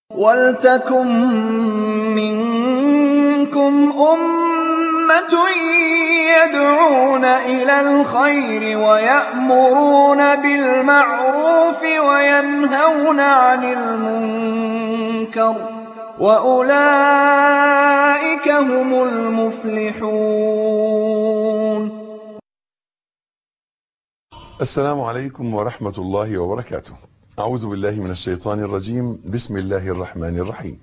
وَلْتَكُن مِّنكُمْ أُمَّةٌ يَدْعُونَ إِلَى الْخَيْرِ وَيَأْمُرُونَ بِالْمَعْرُوفِ وَيَنْهَوْنَ عَنِ الْمُنكَرِ ۚ وَأُولَٰئِكَ هُمُ الْمُفْلِحُونَ السلام عليكم ورحمة الله وبركاته أعوذ بالله من الشيطان الرجيم بسم الله الرحمن الرحيم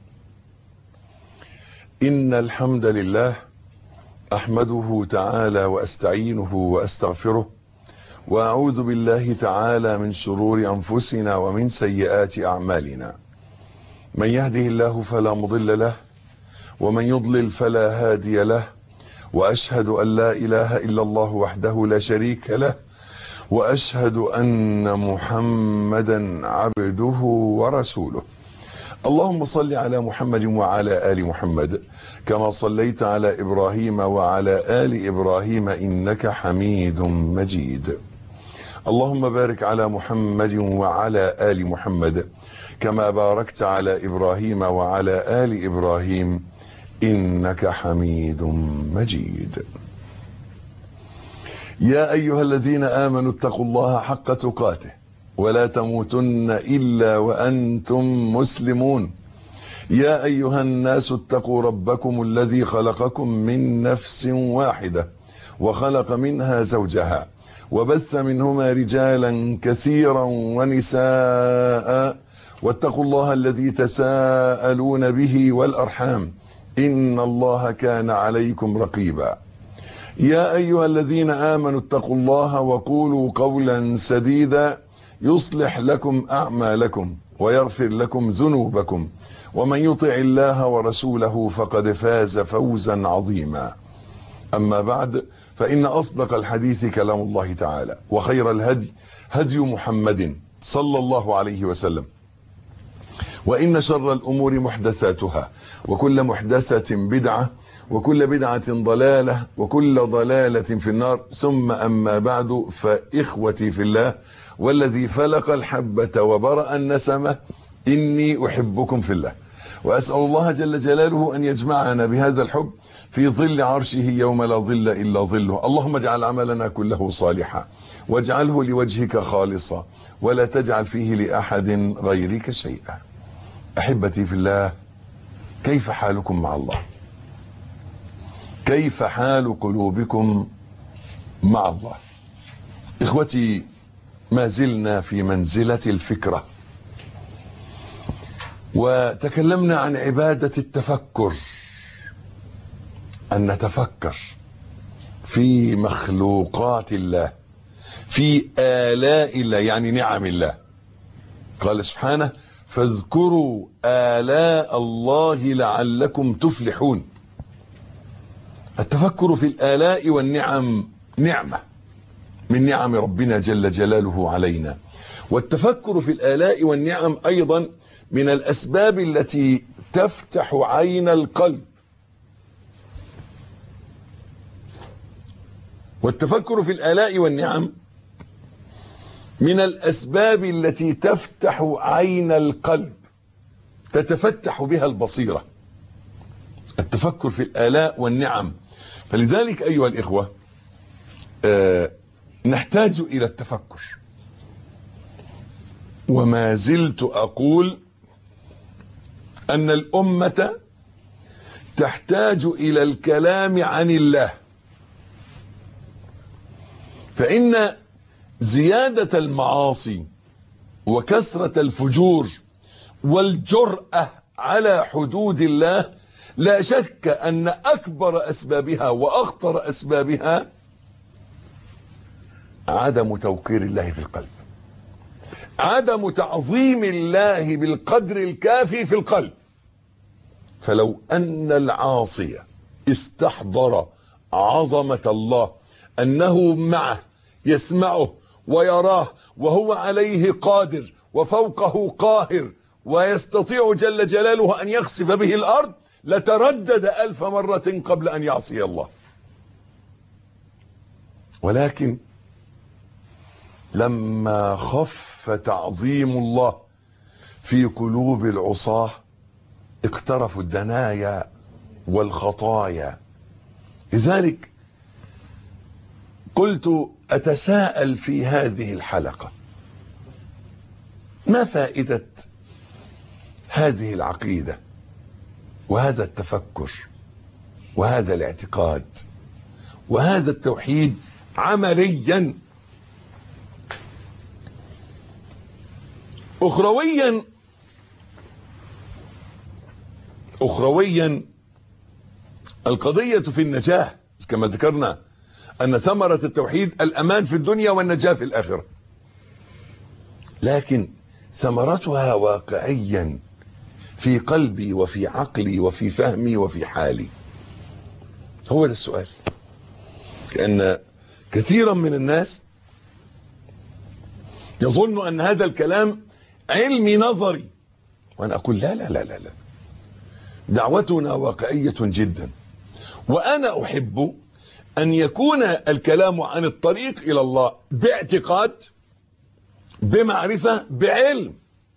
إن الحمد لله أحمده تعالى وأستعينه وأستغفره وأعوذ بالله تعالى من شرور أنفسنا ومن سيئات أعمالنا من يهده الله فلا مضل له ومن يضلل فلا هادي له وأشهد أن لا إله إلا الله وحده لا شريك له واشهد ان محمدا عبده ورسوله اللهم صل على محمد وعلى ال محمد كما صليت على ابراهيم وعلى ال ابراهيم انك حميد مجيد اللهم بارك على محمد وعلى ال محمد كما باركت على ابراهيم وعلى ال ابراهيم انك حميد مجيد يا أيها الذين آمنوا اتقوا الله حق تقاته ولا تموتن إلا وأنتم مسلمون يا أيها الناس اتقوا ربكم الذي خلقكم من نفس واحدة وخلق منها زوجها وبث منهما رجالا كثيرا ونساء واتقوا الله الذي تساءلون به والأرحام إن الله كان عليكم رقيبا يا أيها الذين آمنوا اتقوا الله وقولوا قولا سديدا يصلح لكم أعمالكم ويغفر لكم ذنوبكم ومن يطع الله ورسوله فقد فاز فوزا عظيما أما بعد فإن أصدق الحديث كلام الله تعالى وخير الهدي هدي محمد صلى الله عليه وسلم وإن شر الأمور محدثاتها وكل محدثة بدعة وكل بدعة ضلالة وكل ضلالة في النار ثم أما بعد فإخوتي في الله والذي فلق الحبة وبرأ النسمة إني أحبكم في الله وأسأل الله جل جلاله أن يجمعنا بهذا الحب في ظل عرشه يوم لا ظل إلا ظله اللهم اجعل عملنا كله صالحا واجعله لوجهك خالصا ولا تجعل فيه لأحد غيرك شيئا أحبتي في الله كيف حالكم مع الله كيف حال قلوبكم مع الله اخوتي ما زلنا في منزلة الفكرة وتكلمنا عن عبادة التفكر أن نتفكر في مخلوقات الله في آلاء الله يعني نعم الله قال سبحانه فاذكروا آلاء الله لعلكم تفلحون التفكر في الآلاء والنعم نعمة من نعم ربنا جل جلاله علينا والتفكر في الآلاء والنعم أيضا من الأسباب التي تفتح عين القلب والتفكر في الآلاء والنعم من الأسباب التي تفتح عين القلب تتفتح بها البصيرة التفكر في الآلاء والنعم فلذلك أيها الإخوة آه نحتاج إلى التفكر وما زلت أقول أن الأمة تحتاج إلى الكلام عن الله فإن زيادة المعاصي وكثرة الفجور والجرأة على حدود الله لا شك أن أكبر أسبابها وأخطر أسبابها عدم توقير الله في القلب عدم تعظيم الله بالقدر الكافي في القلب فلو أن العاصي استحضر عظمة الله أنه معه يسمعه ويراه وهو عليه قادر وفوقه قاهر ويستطيع جل جلاله أن يخسف به الأرض لتردد ألف مرة قبل أن يعصي الله ولكن لما خف تعظيم الله في قلوب العصاة اقترفوا الدنايا والخطايا لذلك قلت أتساءل في هذه الحلقة ما فائدة هذه العقيدة وهذا التفكر وهذا الاعتقاد وهذا التوحيد عمليا أخرويا أخرويا القضية في النجاة كما ذكرنا أن ثمرة التوحيد الأمان في الدنيا والنجاة في الآخرة لكن ثمرتها واقعيا في قلبي وفي عقلي وفي فهمي وفي حالي هو ده السؤال لأن كثيرا من الناس يظن أن هذا الكلام علمي نظري وأنا أقول لا لا لا لا, لا. دعوتنا واقعية جدا وأنا أحب أن يكون الكلام عن الطريق إلى الله باعتقاد بمعرفة بعلم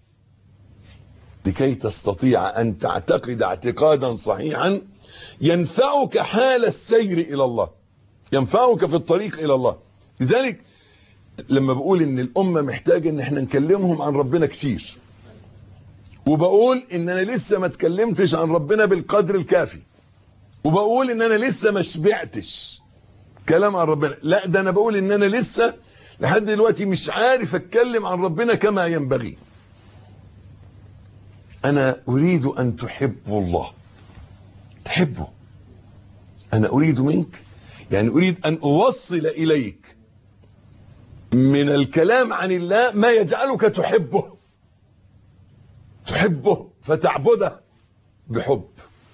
لكي تستطيع أن تعتقد اعتقادا صحيحا ينفعك حال السير إلى الله ينفعك في الطريق إلى الله لذلك لما بقول ان الامة محتاجة ان احنا نكلمهم عن ربنا كتير وبقول ان انا لسه ما اتكلمتش عن ربنا بالقدر الكافي وبقول ان انا لسه ما شبعتش كلام عن ربنا لا ده انا بقول ان انا لسه لحد دلوقتي مش عارف اتكلم عن ربنا كما ينبغي انا اريد ان تحبوا الله تحبه انا اريد منك يعني اريد ان اوصل اليك من الكلام عن الله ما يجعلك تحبه تحبه فتعبده بحب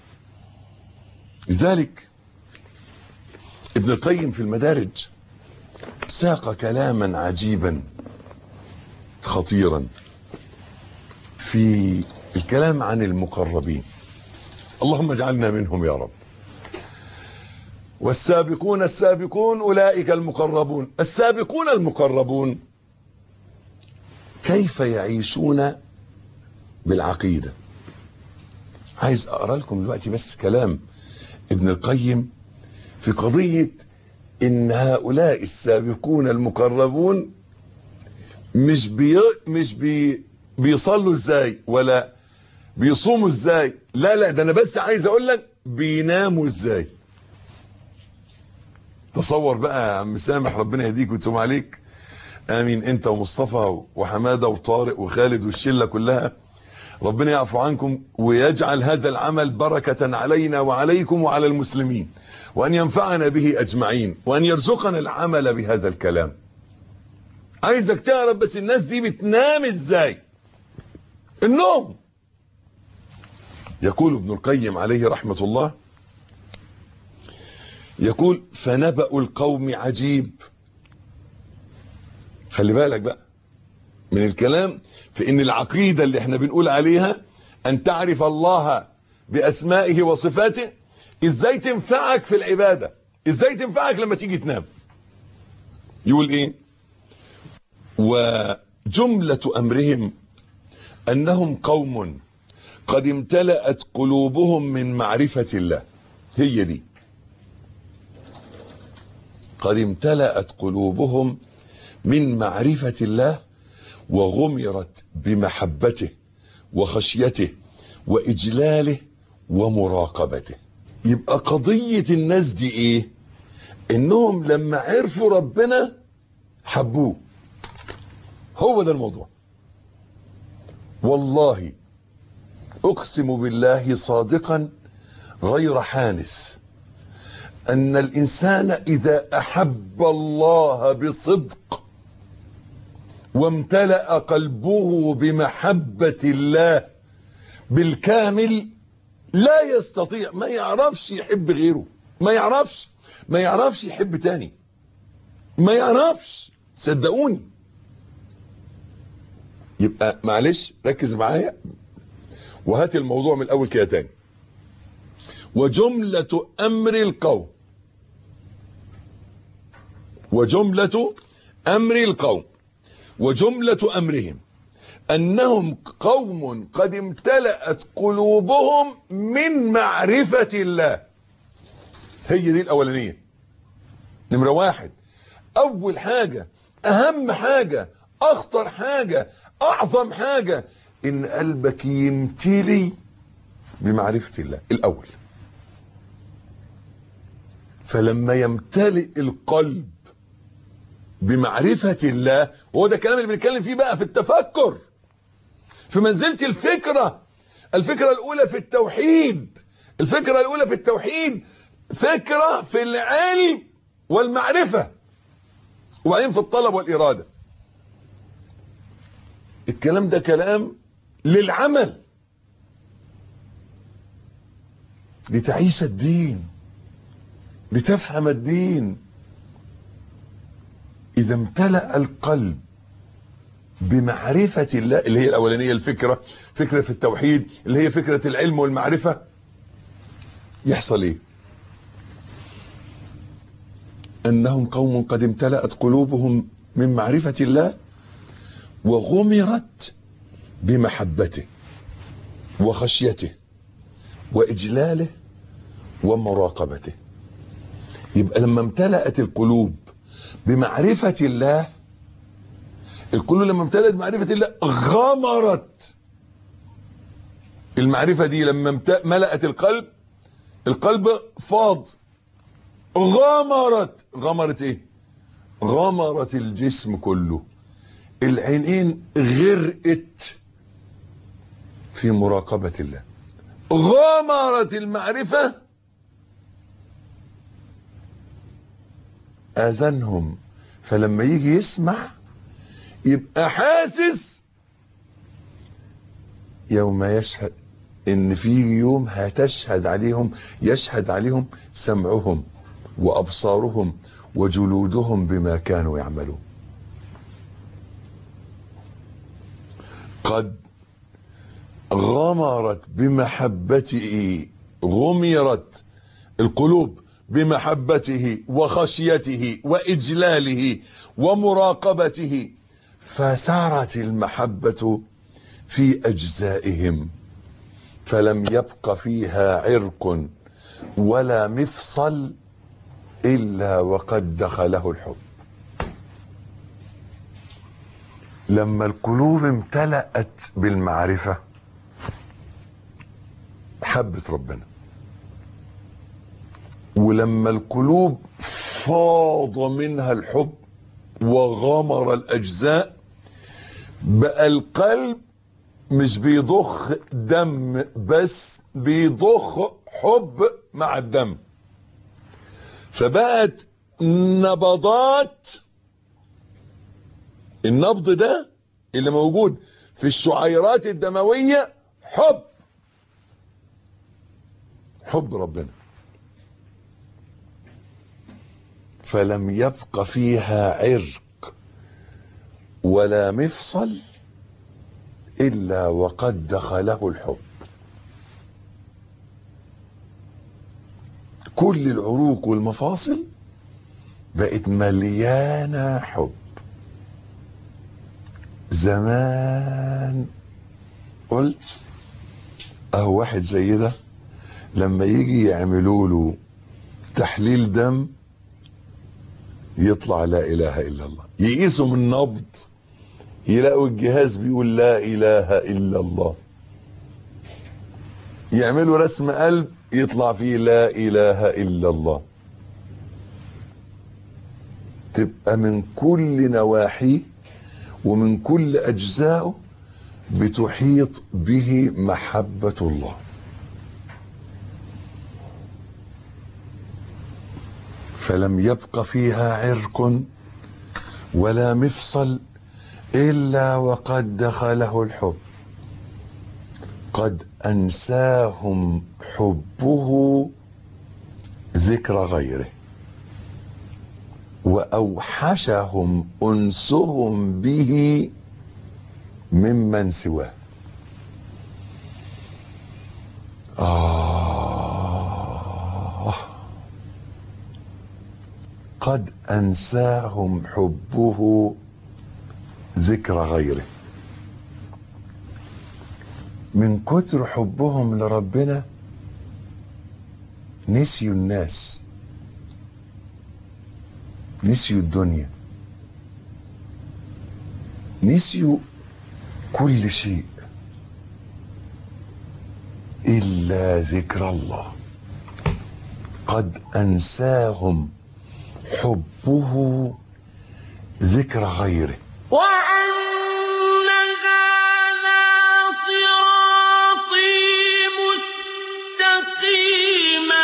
لذلك ابن القيم في المدارج ساق كلاما عجيبا خطيرا في الكلام عن المقربين اللهم اجعلنا منهم يا رب والسابقون السابقون أولئك المقربون السابقون المقربون كيف يعيشون بالعقيدة عايز أقرأ لكم دلوقتي بس كلام ابن القيم في قضية إن هؤلاء السابقون المقربون مش بي مش بي بيصلوا ازاي ولا بيصوموا ازاي لا لا ده انا بس عايز اقول لك بيناموا ازاي تصور بقى يا عم سامح ربنا يهديك ويتوب عليك امين انت ومصطفى وحماده وطارق وخالد والشله كلها ربنا يعفو عنكم ويجعل هذا العمل بركه علينا وعليكم وعلى المسلمين وان ينفعنا به اجمعين وان يرزقنا العمل بهذا الكلام عايزك تعرف بس الناس دي بتنام ازاي النوم يقول ابن القيم عليه رحمه الله يقول فنبأ القوم عجيب خلي بالك بقى من الكلام في ان العقيدة اللي احنا بنقول عليها ان تعرف الله باسمائه وصفاته ازاي تنفعك في العبادة ازاي تنفعك لما تيجي تنام يقول ايه وجملة امرهم انهم قوم قد امتلأت قلوبهم من معرفة الله هي دي قد امتلأت قلوبهم من معرفة الله وغمرت بمحبته وخشيته وإجلاله ومراقبته يبقى قضية الناس دي ايه انهم لما عرفوا ربنا حبوه هو ده الموضوع والله اقسم بالله صادقا غير حانث أن الإنسان إذا أحب الله بصدق وامتلأ قلبه بمحبة الله بالكامل لا يستطيع ما يعرفش يحب غيره ما يعرفش ما يعرفش يحب تاني ما يعرفش صدقوني يبقى معلش ركز معايا وهات الموضوع من الأول كده تاني وجملة أمر القوم وجملة أمر القوم وجملة أمرهم انهم قوم قد امتلأت قلوبهم من معرفة الله هي دي الاولانية نمرة واحد اول حاجة اهم حاجة اخطر حاجة اعظم حاجة ان قلبك يمتلي بمعرفة الله الاول فلما يمتلئ القلب بمعرفة الله وهو ده الكلام اللي بنتكلم فيه بقى في التفكر في منزلة الفكرة الفكرة الأولى في التوحيد الفكرة الأولى في التوحيد فكرة في العلم والمعرفة وبعدين في الطلب والإرادة الكلام ده كلام للعمل لتعيش الدين لتفهم الدين إذا امتلأ القلب بمعرفة الله اللي هي الأولانية الفكرة فكرة في التوحيد اللي هي فكرة العلم والمعرفة يحصل إيه أنهم قوم قد امتلأت قلوبهم من معرفة الله وغمرت بمحبته وخشيته وإجلاله ومراقبته يبقى لما امتلأت القلوب بمعرفة الله القلوب لما امتلأت بمعرفة الله غمرت المعرفة دي لما ملأت القلب القلب فاض غمرت غمرت ايه غمرت الجسم كله العينين غرقت في مراقبة الله غمرت المعرفة اذانهم فلما يجي يسمع يبقى حاسس يوم يشهد ان في يوم هتشهد عليهم يشهد عليهم سمعهم وابصارهم وجلودهم بما كانوا يعملون قد غمرت بمحبته غمرت القلوب بمحبته وخشيته واجلاله ومراقبته فسارت المحبه في اجزائهم فلم يبق فيها عرق ولا مفصل الا وقد دخله الحب لما القلوب امتلأت بالمعرفة حبت ربنا ولما القلوب فاض منها الحب وغمر الأجزاء بقى القلب مش بيضخ دم بس بيضخ حب مع الدم فبقت نبضات النبض ده اللي موجود في الشعيرات الدموية حب حب ربنا فلم يبق فيها عرق ولا مفصل إلا وقد دخله الحب كل العروق والمفاصل بقت مليانة حب زمان قلت اهو واحد زي ده لما يجي يعملوا له تحليل دم يطلع لا اله الا الله يقيسوا من نبض يلاقوا الجهاز بيقول لا اله الا الله يعملوا رسم قلب يطلع فيه لا اله الا الله تبقى من كل نواحيه ومن كل أجزائه بتحيط به محبة الله فلم يبق فيها عرق ولا مفصل إلا وقد دخله الحب قد أنساهم حبه ذكر غيره واوحشهم انسهم به ممن سواه آه قد انساهم حبه ذكر غيره من كتر حبهم لربنا نسيوا الناس نسيوا الدنيا نسيوا كل شيء إلا ذكر الله قد أنساهم حبه ذكر غيره وأن هذا صراطي مستقيما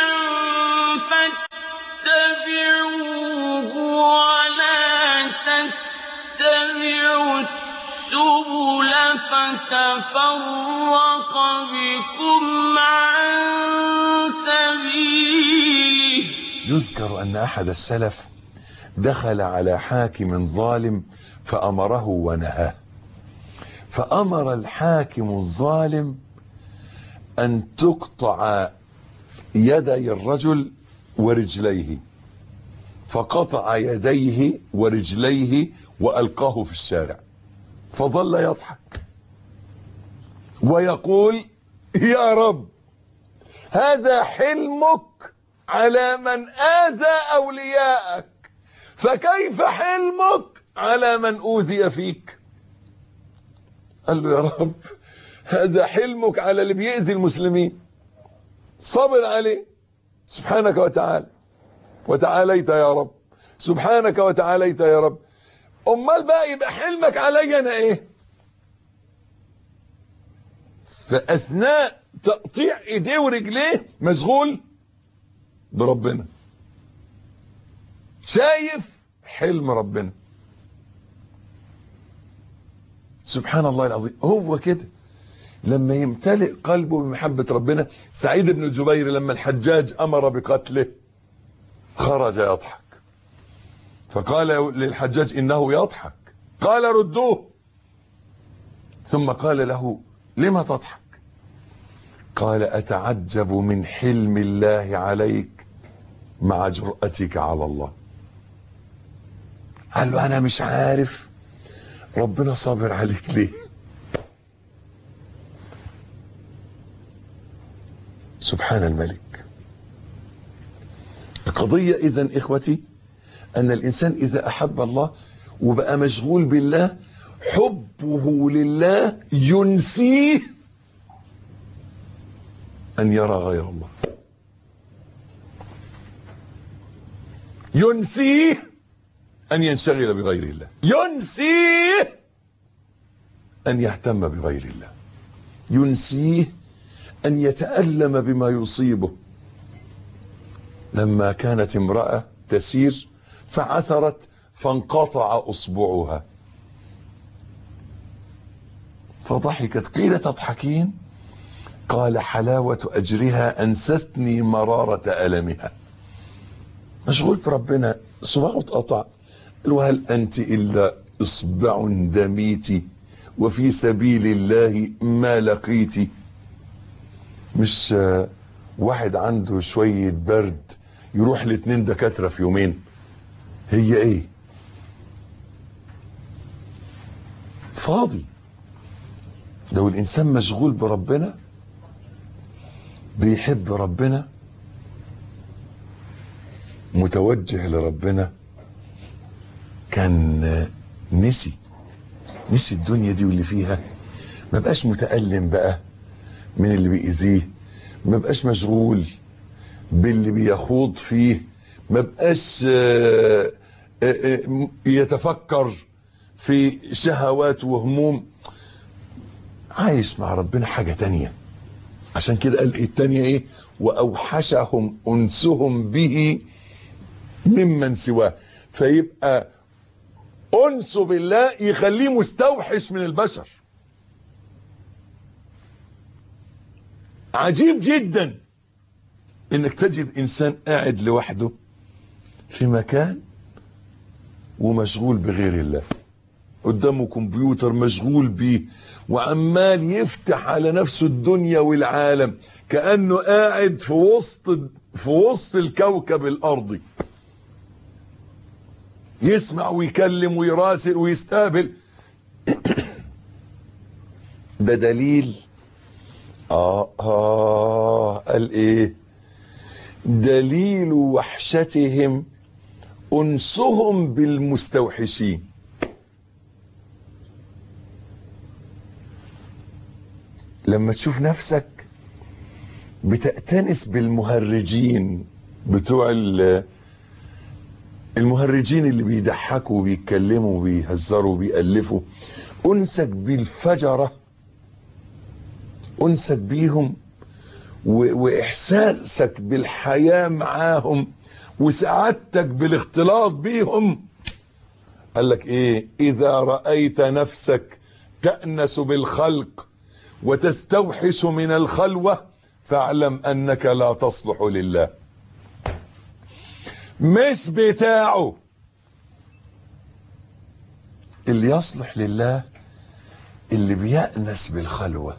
فاتبعوه ولا تتبعوا السبل فتفرق بكم عن سبيله يذكر أن أحد السلف دخل على حاكم ظالم فأمره ونهاه فأمر الحاكم الظالم أن تقطع يدي الرجل ورجليه فقطع يديه ورجليه وألقاه في الشارع فظل يضحك ويقول يا رب هذا حلمك على من آذى أولياءك فكيف حلمك على من أوذي فيك قال له يا رب هذا حلمك على اللي بيأذي المسلمين صبر عليه سبحانك وتعالى وتعاليت يا رب سبحانك وتعاليت يا رب امال بقى يبقى حلمك عليا انا ايه فاثناء تقطيع ايديه ورجليه مشغول بربنا شايف حلم ربنا سبحان الله العظيم هو كده لما يمتلئ قلبه بمحبة ربنا سعيد بن جبير لما الحجاج أمر بقتله خرج يضحك فقال للحجاج إنه يضحك قال ردوه ثم قال له لما تضحك قال أتعجب من حلم الله عليك مع جرأتك على الله قال له أنا مش عارف ربنا صابر عليك ليه سبحان الملك القضية إذا إخوتي أن الإنسان إذا أحب الله وبقى مشغول بالله حبه لله ينسيه أن يرى غير الله ينسيه أن ينشغل بغير الله ينسيه أن يهتم بغير الله ينسيه أن يتألم بما يصيبه لما كانت امرأة تسير فعثرت فانقطع أصبعها فضحكت قيل تضحكين قال حلاوة أجرها أنستني مرارة ألمها مشغول بربنا صباعه اتقطع قال وهل أنت إلا إصبع دميت وفي سبيل الله ما لقيت مش آه، واحد عنده شوية برد يروح لاتنين دكاترة في يومين هي ايه فاضي لو الانسان مشغول بربنا بيحب ربنا متوجه لربنا كان آه، نسي نسي الدنيا دي واللي فيها ما بقاش متألم بقى من اللي بيأذيه ما بقاش مشغول باللي بيخوض فيه ما بقاش آه، آه، آه، يتفكر في شهوات وهموم عايش مع ربنا حاجة تانية عشان كده قال إيه التانية ايه واوحشهم انسهم به ممن سواه فيبقى انسه بالله يخليه مستوحش من البشر عجيب جدا انك تجد انسان قاعد لوحده في مكان ومشغول بغير الله قدامه كمبيوتر مشغول بيه وعمال يفتح على نفسه الدنيا والعالم كأنه قاعد في وسط في وسط الكوكب الأرضي يسمع ويكلم ويراسل ويستقبل ده دليل آه آه قال إيه دليل وحشتهم أنسهم بالمستوحشين لما تشوف نفسك بتأتنس بالمهرجين بتوع ال- المهرجين اللي بيضحكوا وبيتكلموا وبيهزروا وبيألفوا أنسك بالفجرة أنسك بيهم و- وإحساسك بالحياة معاهم وسعادتك بالاختلاط بيهم قال لك إيه إذا رأيت نفسك تأنس بالخلق وتستوحش من الخلوة فاعلم أنك لا تصلح لله مش بتاعه اللي يصلح لله اللي بيأنس بالخلوة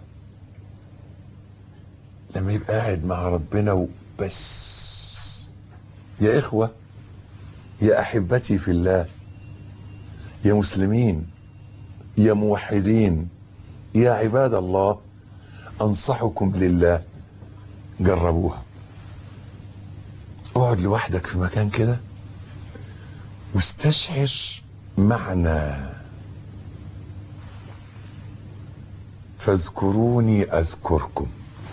لما يبقى قاعد مع ربنا وبس يا إخوة يا أحبتي في الله يا مسلمين يا موحدين يا عباد الله أنصحكم لله جربوها اقعد لوحدك في مكان كده واستشعر معنى فاذكروني اذكركم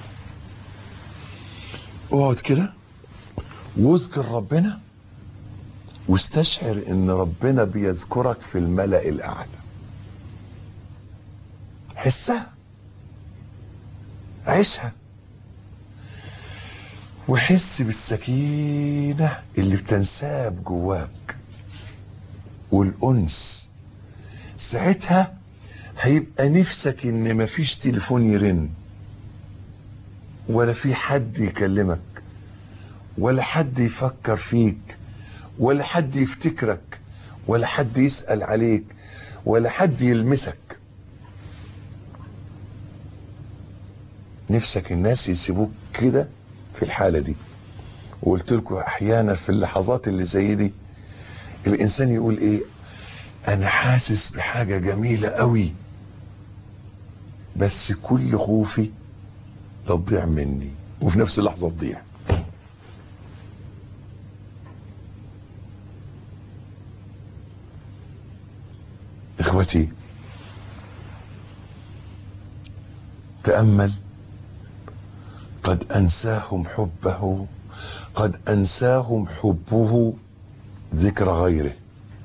اقعد كده واذكر ربنا واستشعر ان ربنا بيذكرك في الملأ الاعلى حسها عيشها وحس بالسكينة اللي بتنساب جواك والأنس ساعتها هيبقى نفسك ان مفيش تليفون يرن ولا في حد يكلمك ولا حد يفكر فيك ولا حد يفتكرك ولا حد يسأل عليك ولا حد يلمسك نفسك الناس يسيبوك كده في الحالة دي وقلت لكم احيانا في اللحظات اللي زي دي الانسان يقول ايه انا حاسس بحاجة جميلة قوي بس كل خوفي تضيع مني وفي نفس اللحظة تضيع اخوتي تأمل قد أنساهم حبه قد أنساهم حبه ذكر غيره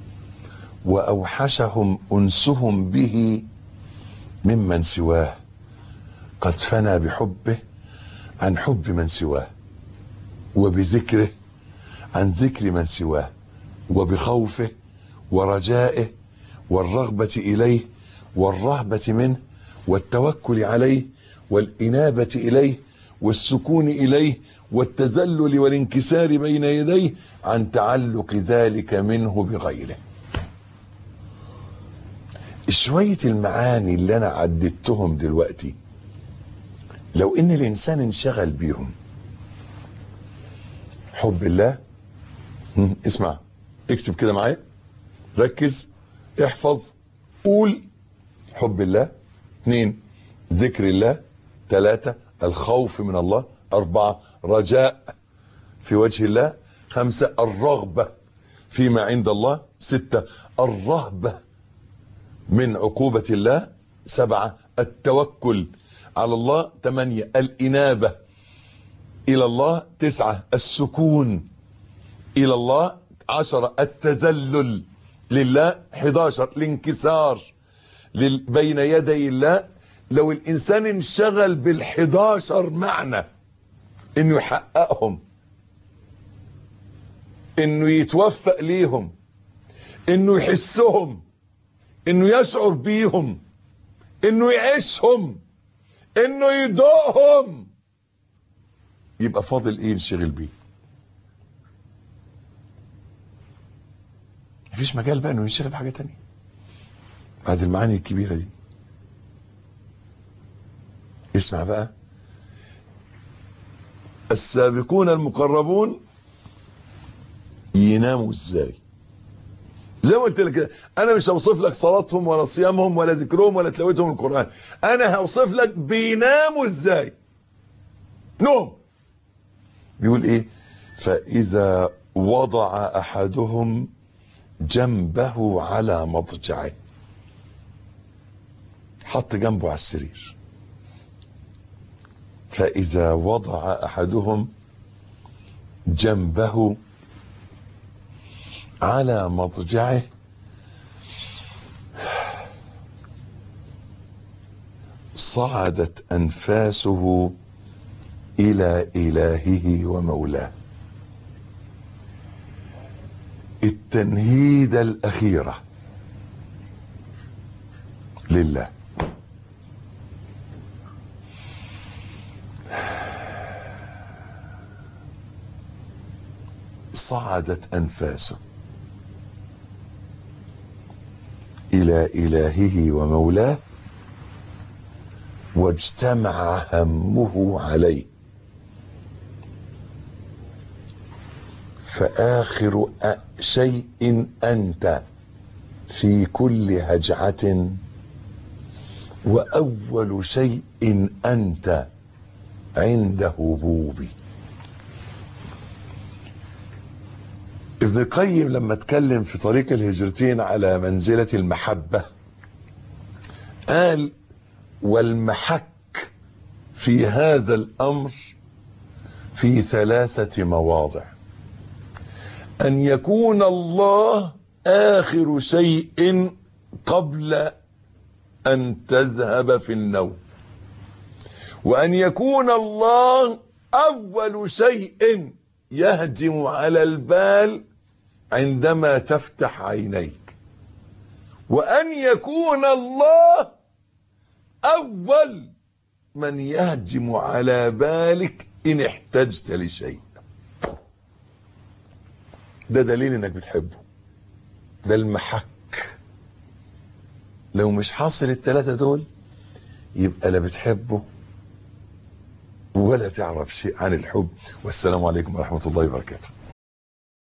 وأوحشهم أنسهم به ممن سواه قد فنى بحبه عن حب من سواه وبذكره عن ذكر من سواه وبخوفه ورجائه والرغبة إليه والرهبة منه والتوكل عليه والإنابة إليه والسكون إليه والتذلل والانكسار بين يديه عن تعلق ذلك منه بغيره شوية المعاني اللي أنا عددتهم دلوقتي لو إن الإنسان انشغل بيهم حب الله هم، اسمع اكتب كده معايا ركز احفظ قول حب الله اثنين ذكر الله ثلاثة الخوف من الله أربعة رجاء في وجه الله خمسة الرغبة فيما عند الله ستة الرهبة من عقوبة الله سبعة التوكل على الله ثمانية الإنابة إلى الله تسعة السكون إلى الله عشرة التذلل لله 11 الانكسار لل- بين يدي الله لو الإنسان انشغل بال11 معنى إنه يحققهم إنه يتوفق ليهم إنه يحسهم إنه يشعر بيهم إنه يعيشهم إنه يدوقهم يبقى فاضل إيه ينشغل بيه مفيش مجال بقى انه ينشغل بحاجه تانية بعد المعاني الكبيره دي اسمع بقى السابقون المقربون يناموا ازاي زي ما قلت لك كده انا مش هوصف لك صلاتهم ولا صيامهم ولا ذكرهم ولا تلاوتهم القران انا هوصف لك بيناموا ازاي نوم بيقول ايه فاذا وضع احدهم جنبه على مضجعه حط جنبه على السرير فاذا وضع احدهم جنبه على مضجعه صعدت انفاسه الى الهه ومولاه التنهيده الاخيره لله صعدت انفاسه الى الهه ومولاه واجتمع همه عليه فآخر أ- شيء أنت في كل هجعة وأول شيء أنت عند هبوبي ابن القيم لما اتكلم في طريق الهجرتين على منزلة المحبة قال والمحك في هذا الامر في ثلاثه مواضع ان يكون الله اخر شيء قبل ان تذهب في النوم وان يكون الله اول شيء يهجم على البال عندما تفتح عينيك وان يكون الله أول من يهجم على بالك إن احتجت لشيء ده دليل إنك بتحبه ده المحك لو مش حاصل الثلاثة دول يبقى لا بتحبه ولا تعرف شيء عن الحب والسلام عليكم ورحمة الله وبركاته